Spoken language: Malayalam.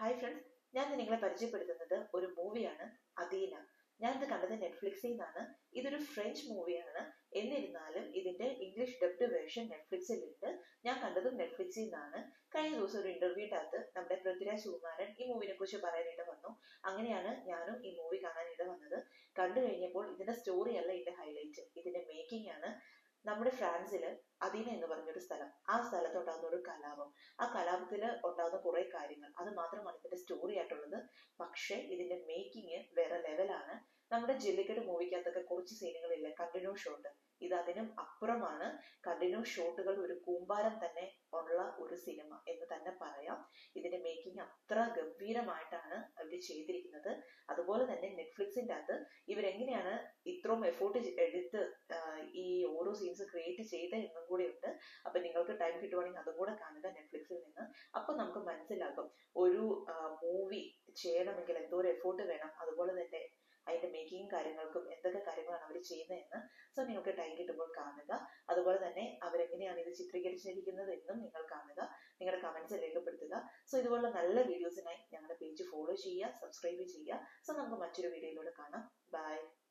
ഹായ് ഫ്രണ്ട്സ് ഞാൻ ഇന്ന് നിങ്ങളെ പരിചയപ്പെടുത്തുന്നത് ഒരു മൂവിയാണ് അദീന ഞാൻ ഇത് കണ്ടത് നെറ്റ്ഫ്ലിക്സിൽ നിന്നാണ് ഇതൊരു ഫ്രഞ്ച് മൂവിയാണ് എന്നിരുന്നാലും ഇതിന്റെ ഇംഗ്ലീഷ് ഡബ്ഡ് വേർഷൻ നെറ്റ്ഫ്ലിക്സിൽ ഉണ്ട് ഞാൻ കണ്ടതും നെറ്റ്ഫ്ലിക്സിൽ നിന്നാണ് കഴിഞ്ഞ ദിവസം ഒരു ഇന്റർവ്യൂവിന്റെ അകത്ത് നമ്മുടെ പൃഥ്വിരാജ് സുകുമാരൻ ഈ മൂവിനെ കുറിച്ച് പറയാനായിട്ട് വന്നു അങ്ങനെയാണ് ഞാനും ഈ മൂവി കാണാനായിട്ട് വന്നത് കണ്ടു കഴിഞ്ഞപ്പോൾ ഇതിന്റെ സ്റ്റോറി അല്ല ഇതിന്റെ ഹൈലൈറ്റ് ഇതിന്റെ മേക്കിംഗ് ആണ് നമ്മുടെ ഫ്രാൻസിൽ അദീന എന്ന് പറഞ്ഞൊരു സ്ഥലം ആ സ്ഥലത്ത് ഉണ്ടാകുന്ന ഒരു കലാപം ആ കലാപത്തിൽ ഉണ്ടാകുന്ന കുറെ കാര്യങ്ങൾ അത് മാത്രമാണ് ഇതിന്റെ സ്റ്റോറി ആയിട്ടുള്ളത് പക്ഷേ ഇതിന്റെ മേക്കിംഗ് വേറെ ലെവലാണ് നമ്മുടെ ജെല്ലിക്കെട്ട് മൂവിക്കകത്തൊക്കെ കുറച്ച് സീനുകളില്ലേ കണ്ടിന്യൂ ഷോട്ട് ഇത് അതിനും അപ്പുറമാണ് കണ്ടിന്യൂ ഷോട്ടുകൾ ഒരു കൂമ്പാരം തന്നെ ഉള്ള ഒരു സിനിമ എന്ന് തന്നെ പറയാം ഇതിന്റെ മേക്കിംഗ് അത്ര ഗംഭീരമായിട്ടാണ് അവർ ചെയ്തിരിക്കുന്നത് അതുപോലെ തന്നെ നെറ്റ്ഫ്ലിക്സിന്റെ അകത്ത് ഇവരെങ്ങനെയാണ് ഇത്രയും എഫോർട്ട് എടുത്ത് ഈ ഓരോ സീൻസ് ക്രിയേറ്റ് ചെയ്ത എന്നും കൂടി ഉണ്ട് അപ്പൊ നിങ്ങൾക്ക് ടൈം കിട്ടുവാണെങ്കിൽ അതും കൂടെ കാണുക നെറ്റ്ഫ്ലിക്സിൽ നിന്ന് അപ്പൊ നമുക്ക് മനസ്സിലാകും ഒരു മൂവി ചെയ്യണമെങ്കിൽ എന്തോ ഒരു എഫോർട്ട് വേണം അതുപോലെ തന്നെ അതിന്റെ മേക്കിംഗ് കാര്യങ്ങൾക്കും എന്തൊക്കെ കാര്യങ്ങളാണ് അവർ ചെയ്യുന്നതെന്ന് സോ നിങ്ങൾക്ക് ടൈം കിട്ടുമ്പോൾ കാണുക അതുപോലെ തന്നെ അവരെങ്ങനെയാണ് ഇത് ചിത്രീകരിച്ചിരിക്കുന്നത് എന്നും നിങ്ങൾ കാണുക നിങ്ങളുടെ കമന്റ്സ് രേഖപ്പെടുത്തുക സോ ഇതുപോലുള്ള നല്ല വീഡിയോസിനായി ഞങ്ങളുടെ പേജ് ഫോളോ ചെയ്യുക സബ്സ്ക്രൈബ് ചെയ്യുക സോ നമുക്ക് മറ്റൊരു വീഡിയോയിലൂടെ കാണാം ബൈ